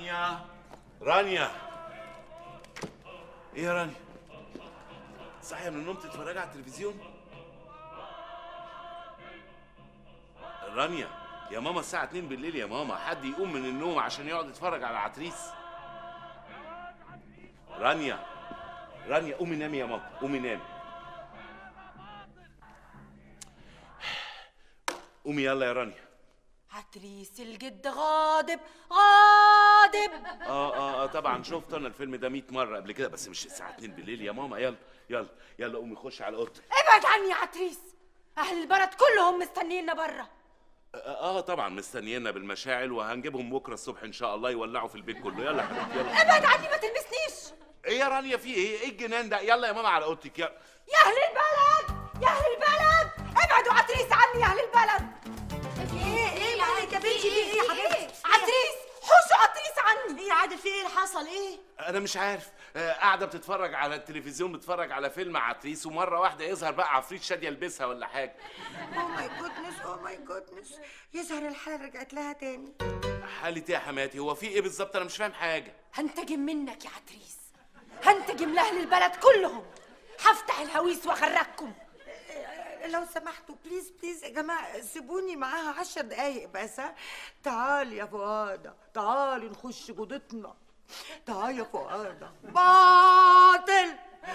رانيا رانيا ايه يا رانيا صاحيه من النوم تتفرجي على التلفزيون رانيا يا ماما الساعة 2 بالليل يا ماما حد يقوم من النوم عشان يقعد يتفرج على عتريس رانيا رانيا قومي نامي يا ماما قومي نامي قومي يلا يا رانيا عتريس الجد غاضب غاضب اه اه اه طبعا شفت انا الفيلم ده 100 مره قبل كده بس مش الساعه 2 بالليل يا ماما يلا يلا يلا قومي خش على اوضتك ابعد عني يا عتريس اهل البلد كلهم مستنينا بره اه, آه طبعا مستنيينا بالمشاعل وهنجيبهم بكره الصبح ان شاء الله يولعوا في البيت كله يلا يا حبيبتي يلا ابعد عني ما تلمسنيش ايه يا رانيا في ايه ايه الجنان ده يلا يا ماما على اوضتك يلا يا اهل البلد يا اهل البلد ابعدوا عتريس عني يا اهل البلد ايه ايه مالك يا بنتي في ايه يا حبيبتي عتريس حوشوا عتريس عني ايه يا عادل في ايه اللي حصل ايه انا مش عارف آه قاعده بتتفرج على التلفزيون بتتفرج على فيلم عتريس ومره واحده يظهر بقى عفريت شاديه يلبسها ولا حاجه او ماي جودنس او ماي جودنس يظهر الحاله رجعت لها تاني حالة ايه يا حماتي هو في ايه بالظبط انا مش فاهم حاجه هنتجم منك يا عتريس هنتجم لاهل البلد كلهم هفتح الهويس واخرجكم لو سمحتوا بليز بليز يا جماعه سيبوني معاها عشر دقايق بس ها تعالي يا فؤاده تعالي نخش جودتنا تعالي يا فؤاده باطل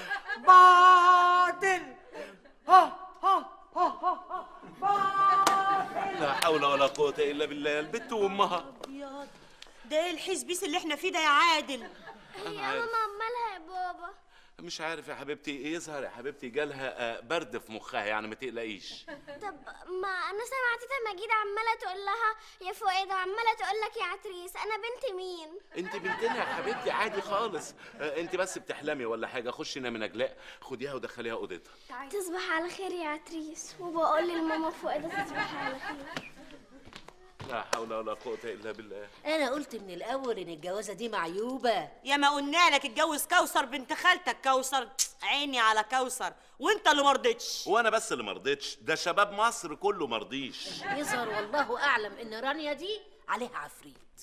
باطل ها ها ها ها ها باطل لا حول ولا قوه الا بالله البت وامها ياض ده ايه الحزبيس اللي احنا فيه ده يا عادل أنا يا عارف. ماما مالها يا بابا مش عارف يا حبيبتي ايه يظهر يا حبيبتي جالها آه، برد في مخها يعني ما تقلقيش طب ما انا سمعت تيتا مجيدة عمالة تقول لها يا فؤاد وعمالة تقول لك يا عتريس انا بنت مين انت بنتنا يا حبيبتي عادي خالص آه، انت بس بتحلمي ولا حاجه خشي نامي نجلاء خديها ودخليها اوضتها تصبح على خير يا عتريس وبقول لماما فؤاد تصبح على خير لا حول ولا قوه الا بالله انا قلت من الاول ان الجوازه دي معيوبه يا ما قلنا لك اتجوز كوثر بنت خالتك كوثر عيني على كوثر وانت اللي مرضتش وانا بس اللي مرضتش ده شباب مصر كله مرضيش يظهر والله اعلم ان رانيا دي عليها عفريت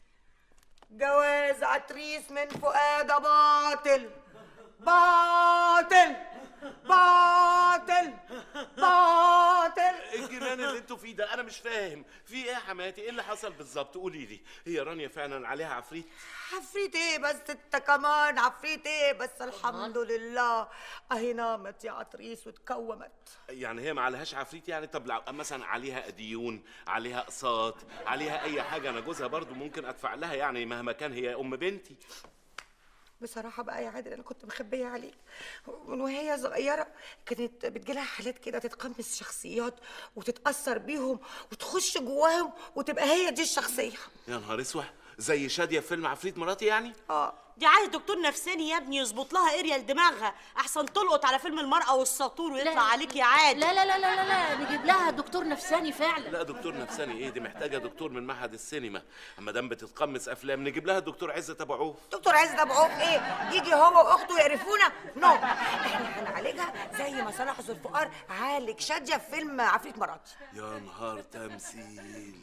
جواز عتريس من فؤاده باطل باطل باطل باطل الجنان اللي انتوا فيه ده انا مش فاهم في ايه يا حماتي ايه اللي حصل بالظبط قولي لي هي رانيا فعلا عليها عفريت عفريت ايه بس انت كمان عفريت ايه بس الحمد لله اهي نامت يا عتريس واتكومت يعني هي ما عليهاش عفريت يعني طب لو مثلا عليها ديون عليها اقساط عليها اي حاجه انا جوزها برضو ممكن ادفع لها يعني مهما كان هي ام بنتي بصراحة بقى يا عادل أنا كنت مخبية عليك من وهي صغيرة كانت بتجيلها حالات كده تتقمص شخصيات وتتأثر بيهم وتخش جواهم وتبقى هي دي الشخصية يا نهار اسود زي شاديه في فيلم عفريت مراتي يعني اه دي عايز دكتور نفساني يا ابني يظبط لها اريا لدماغها احسن تلقط على فيلم المرأة والساطور ويطلع عليك يا عادل لا لا لا لا لا, لا. نجيب لها دكتور نفساني فعلا لا دكتور نفساني ايه دي محتاجه دكتور من معهد السينما اما دام بتتقمص افلام نجيب لها الدكتور عزت ابو عوف دكتور عز ابو عوف ايه يجي هو واخته يعرفونا نو احنا هنعالجها زي ما صلاح ذو الفقار عالج شاديه في فيلم عفريت مراتي يا نهار تمثيل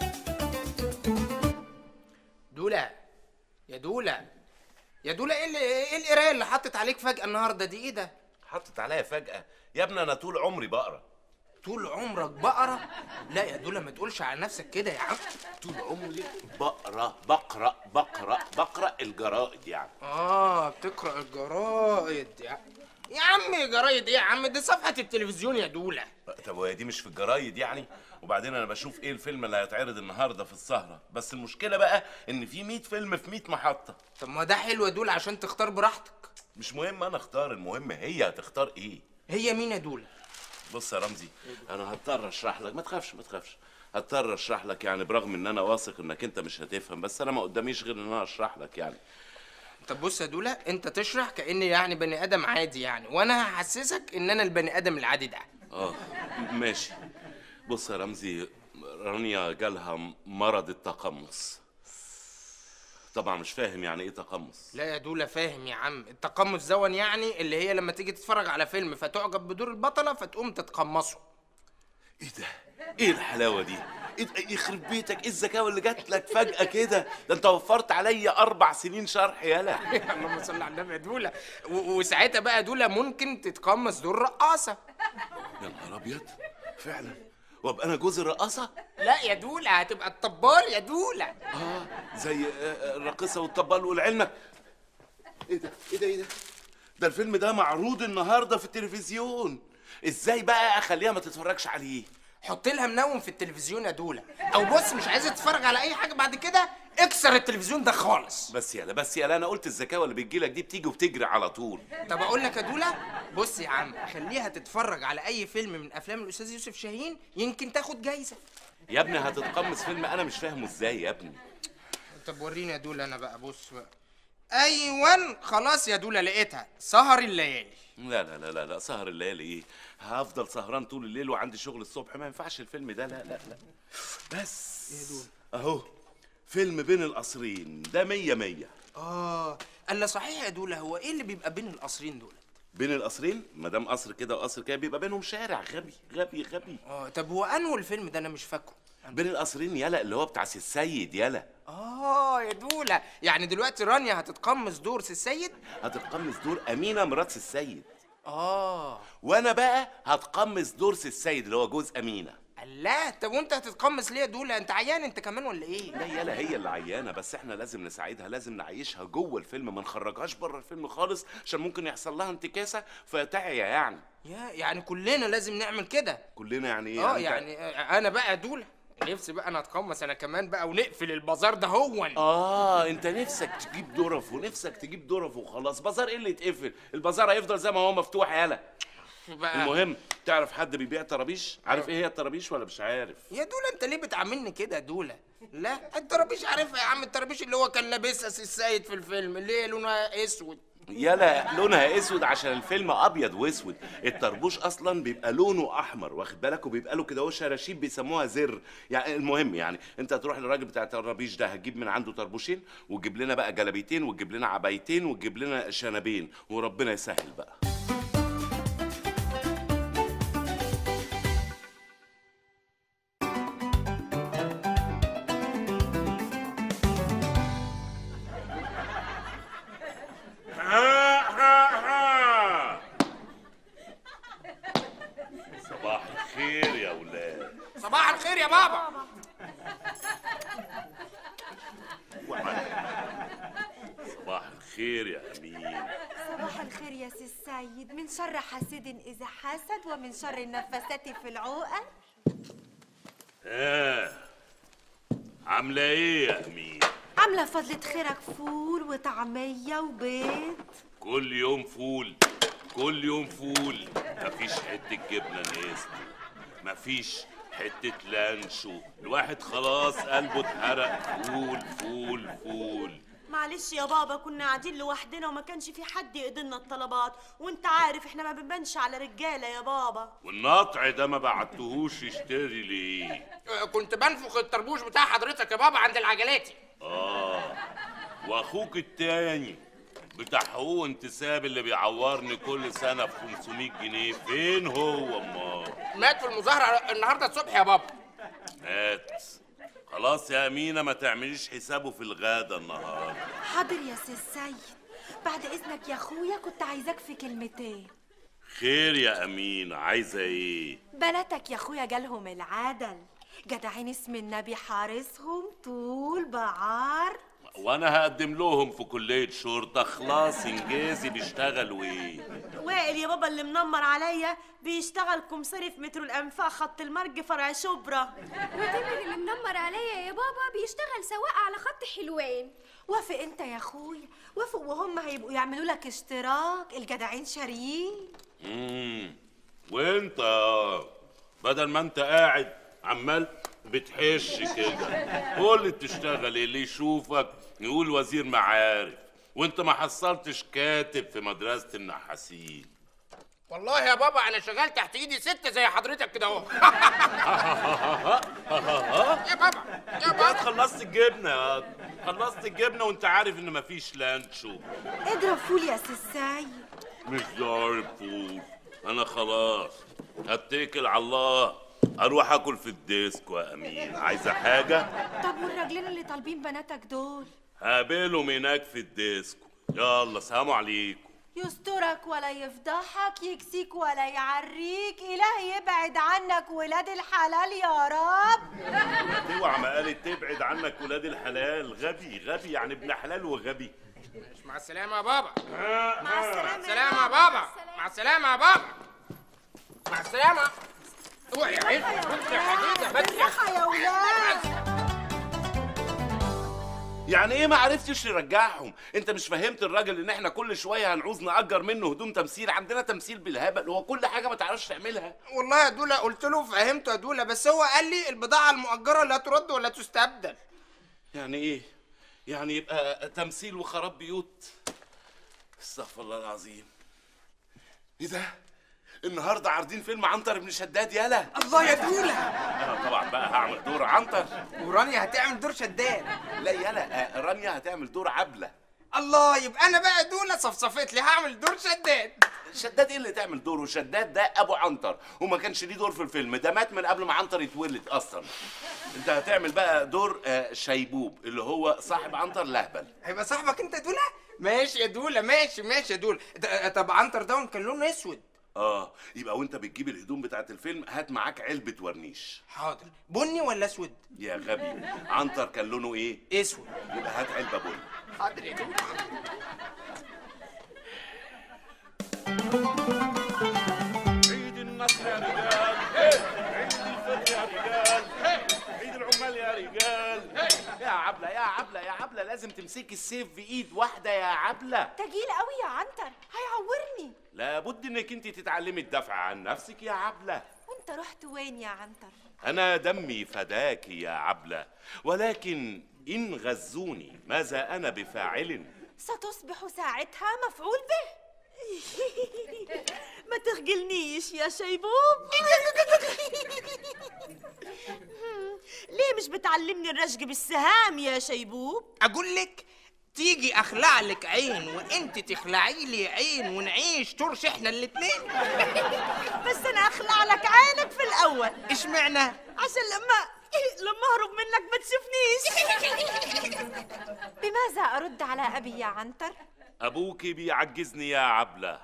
دولة يا دولة يا دولة ايه اللي ايه القرايه اللي حطت عليك فجأة النهارده دي ايه ده؟ حطت عليا فجاه يا ابني انا طول عمري بقرا طول عمرك بقرة؟ لا يا دولة ما تقولش على نفسك كده يا عم طول عمري بقرا بقرا بقرا بقرا الجرائد يعني اه بتقرأ الجرايد يا يا عم جرايد ايه يا عم دي صفحة التلفزيون يا دولة طب وهي دي مش في الجرايد يعني وبعدين انا بشوف ايه الفيلم اللي هيتعرض النهارده في السهره بس المشكله بقى ان في 100 فيلم في 100 محطه طب ما ده حلو يا دولة عشان تختار براحتك مش مهم انا اختار المهم هي هتختار ايه هي مين يا دولة؟ بص يا رمزي انا هضطر اشرح لك ما تخافش ما تخافش هضطر اشرح لك يعني برغم ان انا واثق انك انت مش هتفهم بس انا ما قداميش غير ان انا اشرح لك يعني طب بص يا دولة انت تشرح كأني يعني بني ادم عادي يعني وانا هحسسك ان انا البني ادم العادي ده اه م- ماشي بص يا رمزي رانيا جالها مرض التقمص طبعا مش فاهم يعني ايه تقمص لا يا دولة فاهم يا عم التقمص زون يعني اللي هي لما تيجي تتفرج على فيلم فتعجب بدور البطلة فتقوم تتقمصه ايه ده ايه الحلاوه دي إيه- يخرب بيتك ايه الذكاوه اللي جات لك فجاه كده ده انت وفرت عليا اربع سنين شرح يالا اللهم صل على النبي يا دولا و- وساعتها بقى دولا ممكن تتقمص دور رقاصه يا نهار ابيض فعلا وابقى انا جوز الرقاصه لا يا دولا هتبقى الطبال يا دولا اه زي آه، الراقصه والطبال والعلمك ايه ده ايه ده ايه ده ده الفيلم ده معروض النهارده في التلفزيون ازاي بقى اخليها ما تتفرجش عليه حط لها منوم في التلفزيون يا دولا او بص مش عايزه تتفرج على اي حاجه بعد كده اكسر التلفزيون ده خالص بس يالا بس يالا انا قلت الذكاوه اللي بتجيلك دي بتيجي وبتجري على طول طب اقول لك يا دولا بص يا عم خليها تتفرج على اي فيلم من افلام الاستاذ يوسف شاهين يمكن تاخد جايزه يا ابني هتتقمص فيلم انا مش فاهمه ازاي يا ابني طب وريني يا دولا انا بقى بص بقى ايوان خلاص يا دولا لقيتها سهر الليالي لا لا لا لا لا سهر الليالي ايه هفضل سهران طول الليل وعندي شغل الصبح ما ينفعش الفيلم ده لا لا لا بس اهو فيلم بين القصرين ده مية مية اه الا صحيح يا دولا هو ايه اللي بيبقى بين القصرين دول بين القصرين ما دام قصر كده وقصر كده بيبقى بينهم شارع غبي غبي غبي اه طب هو انه الفيلم ده انا مش فاكره بين القصرين يلا اللي هو بتاع سي السيد يلا اه يا دولا يعني دلوقتي رانيا هتتقمص دور سي السيد هتتقمص دور امينه مرات سي السيد اه وانا بقى هتقمص دور سي السيد اللي هو جوز امينه الله طب وانت هتتقمص ليه يا دولا انت عيان انت كمان ولا ايه لا يالا هي اللي عيانه بس احنا لازم نساعدها لازم نعيشها جوه الفيلم ما نخرجهاش بره الفيلم خالص عشان ممكن يحصل لها انتكاسه فتعيا يعني يا يعني كلنا لازم نعمل كده كلنا يعني ايه اه أنت- يعني آه، انا بقى دولا نفسي بقى انا اتقمص انا كمان بقى ونقفل البازار ده هون اه انت نفسك تجيب ظرف ونفسك تجيب ظرف وخلاص بازار ايه اللي يتقفل البازار هيفضل زي ما هو مفتوح يالا بقى المهم تعرف حد بيبيع طرابيش عارف ايه هي الطرابيش ولا مش عارف يا دولا انت ليه بتعاملني كده يا دولا لا الطرابيش عارفها يا عم الطرابيش اللي هو كان لابسها سي السيد في الفيلم اللي هي لونها اسود يلا لونها اسود عشان الفيلم ابيض واسود الطربوش اصلا بيبقى لونه احمر واخد بالك وبيبقى له كده هو شراشيب بيسموها زر يعني المهم يعني انت هتروح للراجل بتاع الطرابيش ده هتجيب من عنده طربوشين وتجيب لنا بقى جلابيتين وتجيب لنا عبايتين وتجيب لنا شنبين وربنا يسهل بقى صباح الخير يا ولاد صباح الخير يا بابا صباح الخير يا امين صباح الخير يا سي السيد من شر حاسد إذا حسد ومن شر النفاسات في العقد ها عامله ايه يا امين عاملة فضلة خيرك فول وطعمية وبيض كل يوم فول كل يوم فول مفيش حته جبنه نست مفيش حته لانشو الواحد خلاص قلبه اتحرق فول فول فول معلش يا بابا كنا قاعدين لوحدنا وما كانش في حد يقضي لنا الطلبات وانت عارف احنا ما بنبانش على رجاله يا بابا والنطع ده ما بعتهوش يشتري ليه آه، كنت بنفخ الطربوش بتاع حضرتك يا بابا عند العجلاتي اه واخوك التاني بتاع حقوق انتساب اللي بيعورني كل سنه ب 500 جنيه فين هو امال مات في المظاهره النهارده الصبح يا بابا مات خلاص يا امينه ما تعمليش حسابه في الغدا النهارده حاضر يا سي السيد بعد إذنك يا أخويا كنت عايزاك في كلمتين خير يا امينه عايزه ايه بناتك يا أخويا جالهم العدل جدعين اسم النبي حارسهم طول بعار وانا هقدم لهم في كليه شرطه خلاص انجازي بيشتغلوا ايه وائل يا بابا اللي منمر عليا بيشتغل كمساري في مترو الانفاق خط المرج فرع شبرا وتامر اللي منمر عليا يا بابا بيشتغل سواق على خط حلوان وافق انت يا اخويا وافق وهم هيبقوا يعملوا لك اشتراك الجدعين شاريين امم وانت بدل ما انت قاعد عمال بتحش كده قول لي بتشتغل ايه اللي يشوفك يقول وزير معارف وانت ما حصلتش كاتب في مدرسه النحاسين والله يا بابا انا شغال تحت ايدي ست زي حضرتك كده اهو يا بابا يا انت بابا خلصت الجبنه يا خلصت الجبنه وانت عارف ان مفيش لانشو اضرب فول يا سي السيد مش ضارب فول انا خلاص هتكل على الله اروح اكل في الديسكو يا امين عايزه حاجه طب والراجلين اللي طالبين بناتك دول هقابلهم هناك في الديسكو يلا سلام عليكم يسترك ولا يفضحك يكسيك ولا يعريك إله يبعد عنك ولاد الحلال يا رب اوعى ما قالت تبعد عنك ولاد الحلال غبي غبي يعني ابن حلال وغبي مع السلامه يا بابا مع السلامة مع السلامه يا بابا مع السلامه يا بابا مع السلامه اوعي يا عيني يا حديده بس بالراحة يا ولاد يعني ايه ما عرفتش ترجعهم انت مش فهمت الراجل ان احنا كل شويه هنعوز نأجر منه هدوم تمثيل عندنا تمثيل بالهبل هو كل حاجه ما تعرفش تعملها والله يا دولا قلت له فهمته يا دولا بس هو قال لي البضاعه المؤجره لا ترد ولا تستبدل يعني ايه يعني يبقى تمثيل وخراب بيوت استغفر الله العظيم ايه ده النهارده عارضين فيلم عنتر بن شداد يالا الله يا دولا انا طبعا بقى هعمل دور عنتر ورانيا هتعمل دور شداد لا يالا آه، رانيا هتعمل دور عبله الله يبقى انا بقى دولا صفصفت لي هعمل دور شداد شداد ايه اللي تعمل دوره شداد ده ابو عنتر وما كانش ليه دور في الفيلم ده مات من قبل ما عنتر يتولد اصلا انت هتعمل بقى دور آه، شيبوب اللي هو صاحب عنتر لهبل هيبقى صاحبك انت يا دولا ماشي يا دولا ماشي ماشي يا دولا ده- طب عنتر ده كان لونه اسود اه يبقى وانت بتجيب الهدوم بتاعت الفيلم هات معاك علبه ورنيش حاضر بني ولا اسود يا غبي عنتر كان لونه ايه اسود يبقى هات علبه بني حاضر يا دولا عيد النصر يا رجال عيد الفرح يا رجال عيد العمال يا رجال يا عبله يا عبله يا عبله لازم تمسكي السيف بايد واحده يا عبله تجيل قوي يا عنتر هيعورني لابد انك انت تتعلمي الدفع عن نفسك يا عبله وانت رحت وين يا عنتر انا دمي فداك يا عبله ولكن ان غزوني ماذا انا بفاعل ستصبح ساعتها مفعول به ما تخجلنيش يا شيبوب ليه مش بتعلمني الرشق بالسهام يا شيبوب اقول لك تيجي اخلع لك عين وانت تخلعي لي عين ونعيش ترش احنا الاتنين بس انا اخلع لك عينك في الاول اشمعنى عشان لما لما اهرب منك ما تشوفنيش بماذا أرد على أبي يا عنتر؟ ابوك بيعجزني يا عبله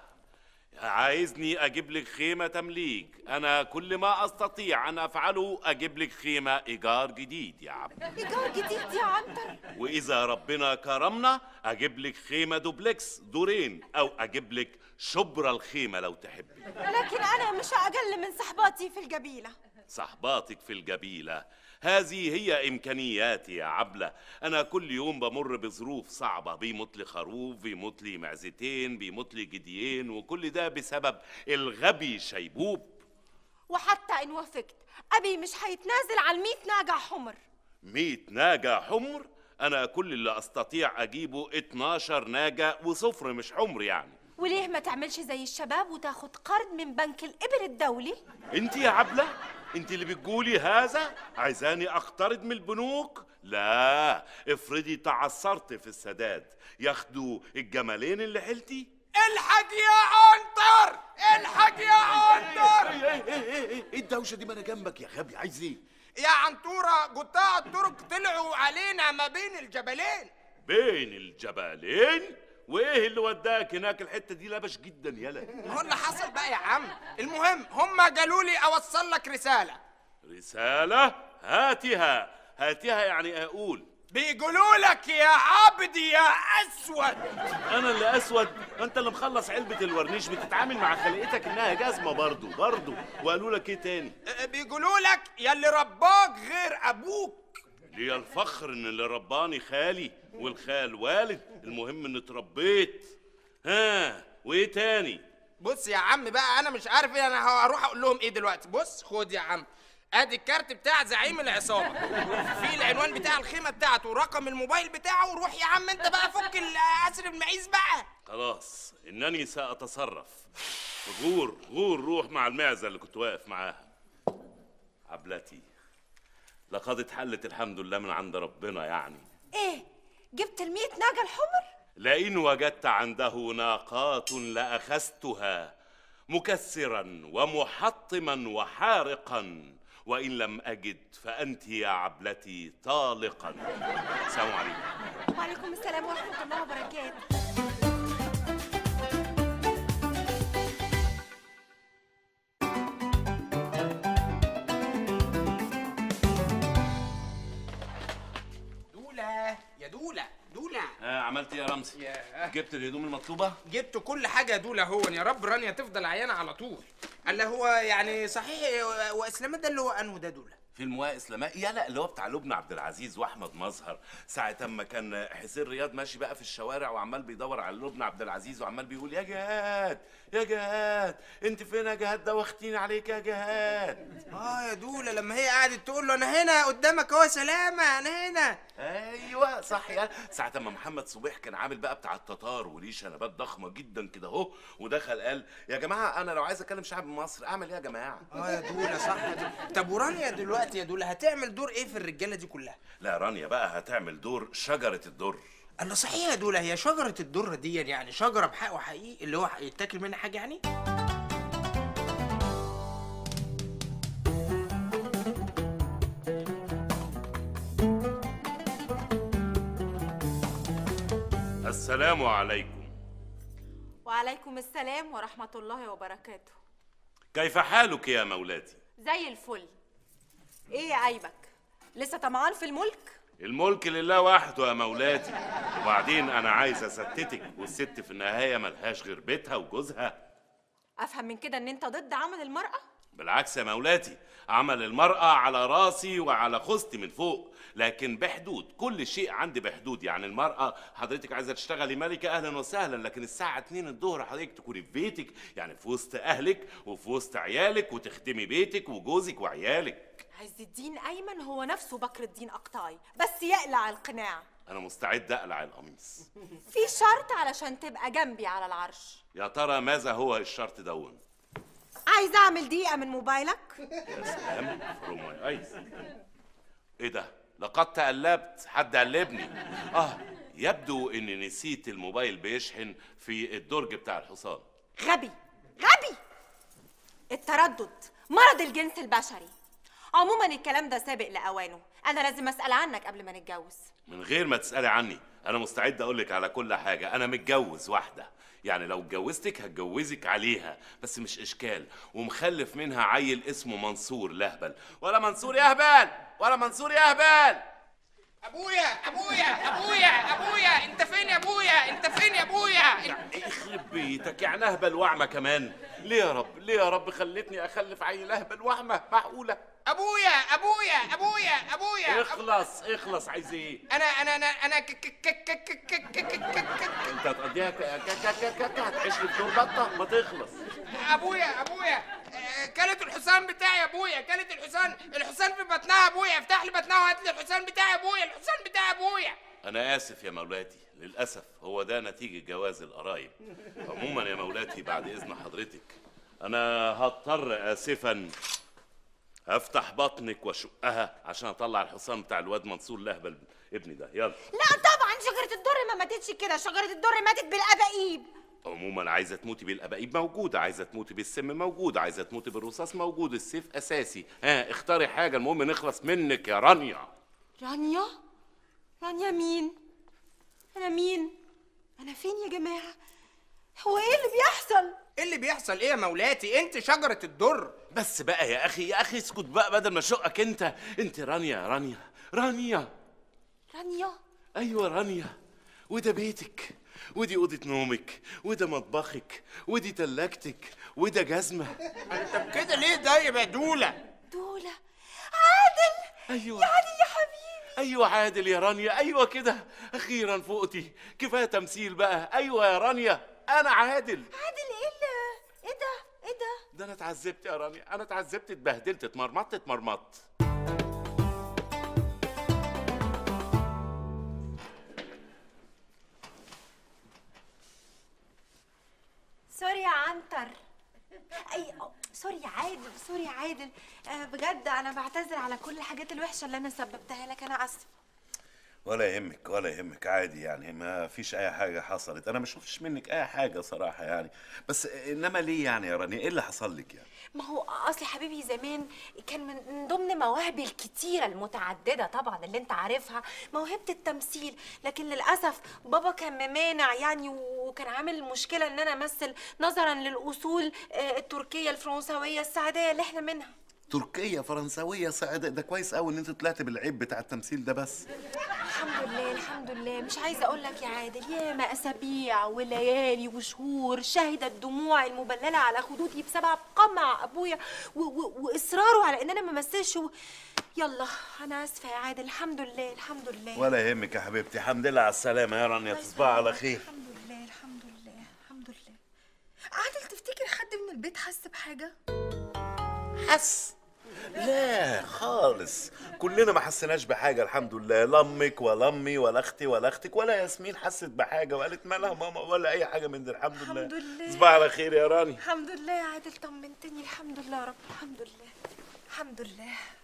عايزني اجيب لك خيمه تمليك انا كل ما استطيع ان افعله اجيب لك خيمه ايجار جديد يا عبله إيجار جديد يا عنتر واذا ربنا كرمنا اجيب لك خيمه دوبلكس دورين او اجيب لك شبرا الخيمه لو تحبي لكن أنا مش أقل من صحباتي في القبيلة صحباتك في الجبيلة هذه هي إمكانياتي يا عبلة أنا كل يوم بمر بظروف صعبة بيموت لي خروف بيموت لي معزتين بيموت لي جديين وكل ده بسبب الغبي شيبوب وحتى إن وافقت أبي مش هيتنازل عن مئة ناجع حمر ميت ناجة حمر أنا كل اللي أستطيع أجيبه 12 ناجة وصفر مش حمر يعني وليه ما تعملش زي الشباب وتاخد قرض من بنك الإبل الدولي؟ انت يا عبلة انت اللي بتقولي هذا عايزاني اقترض من البنوك لا افرضي تعثرت في السداد ياخدوا الجمالين اللي حلتي الحق يا عنتر الحق يا عنتر ايه ايه ايه ايه ايه الدوشه دي ما انا جنبك يا غبي عايز ايه يا عنتورة قطاع الطرق طلعوا علينا ما بين الجبلين بين الجبلين وايه اللي وداك هناك الحته دي لبش جدا يلا هو اللي حصل بقى يا عم المهم هم قالوا لي اوصل لك رسالة رساله هاتها هاتها يعني اقول بيقولوا لك يا عبد يا اسود انا اللي اسود انت اللي مخلص علبه الورنيش بتتعامل مع خلقتك انها جزمه برضو برضو وقالوا لك ايه تاني أه، بيقولوا لك يا اللي رباك غير ابوك ليا الفخر ان اللي رباني خالي والخال والد المهم ان اتربيت ها وايه تاني بص يا عم بقى انا مش عارف ايه انا هروح اقول لهم ايه دلوقتي بص خد يا عم ادي الكارت بتاع زعيم العصابه في العنوان بتاع الخيمه بتاعته ورقم الموبايل بتاعه وروح يا عم انت بقى فك الاسر المعيز بقى خلاص انني ساتصرف غور غور روح مع المعزه اللي كنت واقف معاها عبلتي لقد اتحلت الحمد لله من عند ربنا يعني إيه؟ جبت المئة ناجة الحمر؟ لئن وجدت عنده ناقات لأخذتها مكسرا ومحطما وحارقا وإن لم أجد فأنت يا عبلتي طالقا السلام عليكم وعليكم السلام ورحمة الله وبركاته دولة يا دولة دولة ها عملت ايه يا رمزي ياه. جبت الهدوم المطلوبة جبت كل حاجة يا دولة هو يا رب رانيا تفضل عيانة على طول اللي هو يعني صحيح واسلامات ده اللي هو انه ده دولة فيلم واقع اسلامات يلا اللي هو بتاع لبنى عبد العزيز واحمد مظهر ساعة اما كان حسين رياض ماشي بقى في الشوارع وعمال بيدور على لبنى عبد العزيز وعمال بيقول يا جهاد يا جهاد انت فين يا جهاد دوختيني عليك يا جهاد اه يا دولة لما هي قعدت تقول له انا هنا قدامك اهو سلامة انا هنا ايوه صح يا ساعة اما محمد صبيح كان عامل بقى بتاع التتار وليه شنبات ضخمة جدا كده اهو ودخل قال يا جماعة انا لو عايز اكلم شعب مصر اعمل ايه يا جماعة اه يا دولة صح يا دولة. طب ورانيا دلوقتي يا دولة هتعمل دور ايه في الرجالة دي كلها لا رانيا بقى هتعمل دور شجرة الدر الله صحيح يا دولة هي شجرة الدرة دي يعني شجرة بحق وحقيقي اللي هو يتاكل منها حاجة يعني السلام عليكم وعليكم السلام ورحمة الله وبركاته كيف حالك يا مولاتي زي الفل ايه يا عيبك لسه طمعان في الملك الملك لله وحده يا مولاتي وبعدين انا عايز استتك والست في النهايه ملهاش غير بيتها وجوزها افهم من كده ان انت ضد عمل المرأة بالعكس يا مولاتي عمل المرأة على راسي وعلى خستي من فوق لكن بحدود كل شيء عندي بحدود يعني المرأة حضرتك عايزة تشتغلي ملكة أهلا وسهلا لكن الساعة 2 الظهر حضرتك تكوني في بيتك يعني في وسط أهلك وفي وسط عيالك وتخدمي بيتك وجوزك وعيالك عز الدين ايمن هو نفسه بكر الدين اقطاعي بس يقلع القناع أنا مستعد أقلع القميص في شرط علشان تبقى جنبي على العرش يا ترى ماذا هو الشرط دون عايز اعمل دقيقة من موبايلك يا سلام فروم ماي ايز ايه ده لقد تقلبت حد قلبني اه يبدو اني نسيت الموبايل بيشحن في الدرج بتاع الحصان غبي غبي التردد مرض الجنس البشري عموما الكلام ده سابق لاوانه انا لازم اسال عنك قبل ما نتجوز من غير ما تسالي عني انا مستعد اقول لك على كل حاجه انا متجوز واحده يعني لو اتجوزتك هتجوزك عليها بس مش اشكال ومخلف منها عيل اسمه منصور لهبل ولا منصور يهبل ولا منصور يهبل ابويا ابويا ابويا ابويا انت فين يا ابويا انت فين يا ابويا يعني يخرب بيتك يعني اهبل واعمى كمان ليه يا رب ليه يا رب خلتني اخلف عيل اهبل واعمى معقوله ابويا ابويا ابويا ابويا اخلص اخلص عايز ايه انا انا انا انا ك ك ك ك ك ك ك ك ك انت هتقضيها ك- ك- ك- ك- ك- هتعيش لي في دور بطه ما تخلص ابويا ابويا آه، كلت الحصان بتاعي يا ابويا كلت الحصان الحصان في بطنها يا ابويا افتح لي بطنها وهات لي الحصان بتاعي يا ابويا الحصان بتاعي يا ابويا انا اسف يا مولاتي للاسف هو ده نتيجه جواز القرايب عموما يا مولاتي بعد اذن حضرتك انا هضطر اسفا افتح بطنك واشقها عشان اطلع الحصان بتاع الواد منصور لهبل ابني ده يلا لا طبعا شجرة الدر ما ماتتش كده شجرة الدر ماتت بالأباقيب عموما عايزه تموتي بالاباقيب موجوده عايزه تموتي بالسم موجود عايزه تموتي بالرصاص موجود السيف اساسي ها اختاري حاجه المهم نخلص منك يا رانيا رانيا رانيا مين أنا مين أنا فين يا جماعة هو إيه اللي بيحصل ايه اللي بيحصل ايه يا مولاتي انت شجره الدر بس بقى يا اخي يا اخي اسكت بقى بدل ما اشقك انت انت رانيا رانيا رانيا رانيا ايوه رانيا وده بيتك ودي اوضه نومك وده مطبخك ودي تلاجتك وده جزمه طب كده ليه طيب يا دوله دولة عادل ايوه يا عادل يا حبيبي ايوه عادل يا رانيا ايوه كده اخيرا فوقتي كفايه تمثيل بقى ايوه يا رانيا انا عادل عادل إيه اللي إيه ده إيه ده ده انا اتعذبت يا رانيا انا اتعذبت اتبهدلت اتمرمطت اتمرمطت سوري يا عنتر اي أو، سوري يا عادل سوري يا عادل آه بجد انا بعتذر على كل الحاجات الوحشه اللي انا سببتها لك انا اسفه ولا يهمك ولا يهمك عادي يعني ما فيش اي حاجه حصلت انا ما شفتش منك اي حاجه صراحه يعني بس انما ليه يعني يا رانيا ايه اللي حصل لك يعني ما هو اصلي حبيبي زمان كان من ضمن مواهبي الكتيره المتعدده طبعا اللي انت عارفها موهبه التمثيل لكن للاسف بابا كان ممانع يعني وكان عامل مشكله ان انا امثل نظرا للاصول آه، التركيه الفرنسويه السعوديه اللي احنا منها تركيا فرنسويه سعاده ده كويس قوي ان انت طلعت بالعيب بتاع التمثيل ده بس الحمد لله الحمد لله مش عايزه اقول لك يا عادل ياما اسابيع وليالي وشهور شهدت دموعي المبلله على خدودي بسبب قمع ابويا و- و- واصراره على ان انا ما امثلش و... يلا انا اسفه يا عادل الحمد لله الحمد لله ولا يهمك يا حبيبتي الحمد لله على السلامه يا رانيا تصبح على خير الحمد لله الحمد لله الحمد لله عادل تفتكر حد من البيت حس بحاجة؟ حس لا خالص كلنا ما حسيناش بحاجه الحمد لله لا امك ولا امي ولا اختي ولا اختك ولا ياسمين حست بحاجه وقالت مالها ماما ولا اي حاجه من دي الحمد لله الحمد لله. تصبح على خير يا راني الحمد لله يا عادل طمنتني الحمد لله يا رب الحمد لله الحمد لله